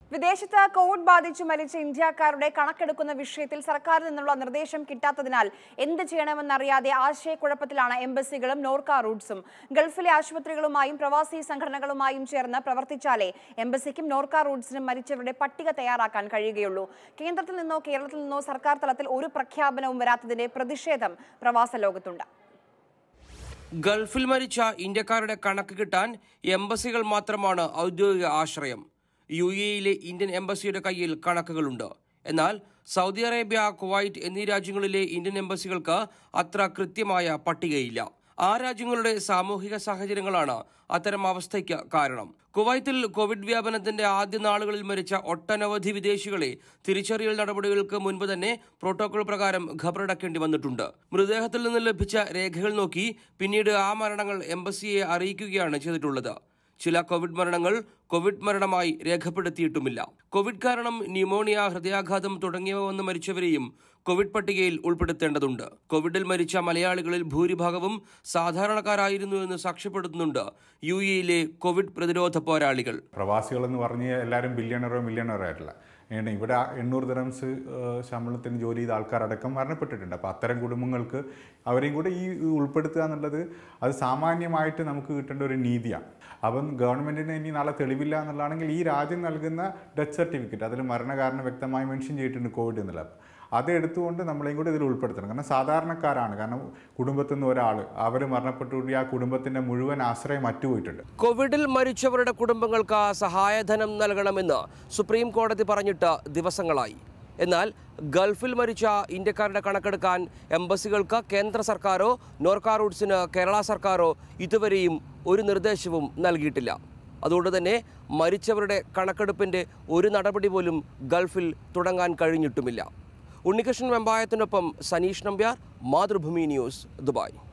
വിദേശത്ത് കോവിഡ് ബാധിച്ചു മരിച്ച ഇന്ത്യക്കാരുടെ കണക്കെടുക്കുന്ന വിഷയത്തിൽ സർക്കാരിൽ നിന്നുള്ള നിർദ്ദേശം കിട്ടാത്തതിനാൽ എന്ത് ചെയ്യണമെന്നറിയാതെ ആശയക്കുഴപ്പത്തിലാണ് എംബസികളും നോർക്ക റൂട്ട്സും ഗൾഫിലെ ആശുപത്രികളുമായും പ്രവാസി സംഘടനകളുമായും ചേർന്ന് പ്രവർത്തിച്ചാലേ എംബസിക്കും നോർക്ക റൂട്ട്സിനും മരിച്ചവരുടെ പട്ടിക തയ്യാറാക്കാൻ കഴിയുകയുള്ളൂ കേന്ദ്രത്തിൽ നിന്നോ കേരളത്തിൽ നിന്നോ സർക്കാർ തലത്തിൽ ഒരു പ്രഖ്യാപനവും വരാത്തതിന്റെ പ്രതിഷേധം പ്രവാസ ലോകത്തുണ്ട് ഗൾഫിൽ മരിച്ച ഇന്ത്യക്കാരുടെ കണക്ക് കിട്ടാൻ എംബസികൾ മാത്രമാണ് ഔദ്യോഗിക ആശ്രയം യു എയിലെ ഇന്ത്യൻ എംബസിയുടെ കയ്യിൽ കണക്കുകളുണ്ട് എന്നാൽ സൗദി അറേബ്യ കുവൈറ്റ് എന്നീ രാജ്യങ്ങളിലെ ഇന്ത്യൻ എംബസികൾക്ക് അത്ര കൃത്യമായ പട്ടികയില്ല ആ രാജ്യങ്ങളുടെ സാമൂഹിക സാഹചര്യങ്ങളാണ് അത്തരം അവസ്ഥയ്ക്ക് കാരണം കുവൈത്തിൽ കോവിഡ് വ്യാപനത്തിന്റെ ആദ്യ നാളുകളിൽ മരിച്ച ഒട്ടനവധി വിദേശികളെ തിരിച്ചറിയൽ നടപടികൾക്ക് മുൻപ് തന്നെ പ്രോട്ടോകോൾ പ്രകാരം ഖബറടക്കേണ്ടി വന്നിട്ടുണ്ട് മൃതദേഹത്തിൽ നിന്ന് ലഭിച്ച രേഖകൾ നോക്കി പിന്നീട് ആ മരണങ്ങൾ എംബസിയെ അറിയിക്കുകയാണ് ചെയ്തിട്ടുള്ളത് ചില കോവിഡ് മരണങ്ങൾ കോവിഡ് മരണമായി രേഖപ്പെടുത്തിയിട്ടുമില്ല കോവിഡ് കാരണം ന്യൂമോണിയ ഹൃദയാഘാതം തുടങ്ങിയവ വന്ന് മരിച്ചവരെയും കോവിഡ് പട്ടികയിൽ ഉൾപ്പെടുത്തേണ്ടതുണ്ട് കോവിഡിൽ മരിച്ച മലയാളികളിൽ ഭൂരിഭാഗവും സാധാരണക്കാരായിരുന്നു എന്ന് സാക്ഷ്യപ്പെടുത്തുന്നുണ്ട് യു എയിലെ കോവിഡ് പ്രതിരോധ പോരാളികൾ പ്രവാസികളെന്ന് പറഞ്ഞ് എല്ലാവരും ബില്യണറോ മില്യണറോ ആയിട്ടില്ല ഏണ് ഇവിടെ എണ്ണൂറ് ദിറംസ് ശമ്പളത്തിന് ജോലി ചെയ്ത ആൾക്കാരടക്കം മരണപ്പെട്ടിട്ടുണ്ട് അപ്പോൾ അത്തരം കുടുംബങ്ങൾക്ക് അവരെയും കൂടെ ഈ ഉൾപ്പെടുത്തുക എന്നുള്ളത് അത് സാമാന്യമായിട്ട് നമുക്ക് കിട്ടേണ്ട ഒരു നീതിയാണ് അപ്പം ഗവൺമെൻറ്റിന് ഇനി നാളെ തെളിവില്ല എന്നുള്ളതാണെങ്കിൽ ഈ രാജ്യം നൽകുന്ന ഡെത്ത് സർട്ടിഫിക്കറ്റ് അതിൽ മരണകാരണം വ്യക്തമായി മെൻഷൻ ചെയ്തിട്ടുണ്ട് കോവിഡ് എന്നുള്ളത് അത് എടുത്തുകൊണ്ട് നമ്മളെയും കൂടി ഇതിൽ ഉൾപ്പെടുത്തണം കാരണം സാധാരണക്കാരാണ് കാരണം കുടുംബത്തിൽ നിന്ന് ഒരാൾ അവർ മരണപ്പെട്ടുകൂടി ആ കുടുംബത്തിൻ്റെ മുഴുവൻ ആശ്രയം അറ്റുപോയിട്ടുണ്ട് കോവിഡിൽ മരിച്ചവരുടെ കുടുംബങ്ങൾക്ക് സഹായധനം നൽകണമെന്ന് സുപ്രീം കോടതി പറഞ്ഞിട്ട് ദിവസങ്ങളായി എന്നാൽ ഗൾഫിൽ മരിച്ച ഇന്ത്യക്കാരുടെ കണക്കെടുക്കാൻ എംബസികൾക്ക് കേന്ദ്ര സർക്കാരോ നോർക്ക റൂട്ട്സിന് കേരള സർക്കാരോ ഇതുവരെയും ഒരു നിർദ്ദേശവും നൽകിയിട്ടില്ല അതുകൊണ്ട് തന്നെ മരിച്ചവരുടെ കണക്കെടുപ്പിൻ്റെ ഒരു നടപടി പോലും ഗൾഫിൽ തുടങ്ങാൻ കഴിഞ്ഞിട്ടുമില്ല ഉണ്ണികൃഷ്ണൻ വെമ്പായത്തിനൊപ്പം സനീഷ് നമ്പ്യാർ മാതൃഭൂമി ന്യൂസ് ദുബായ്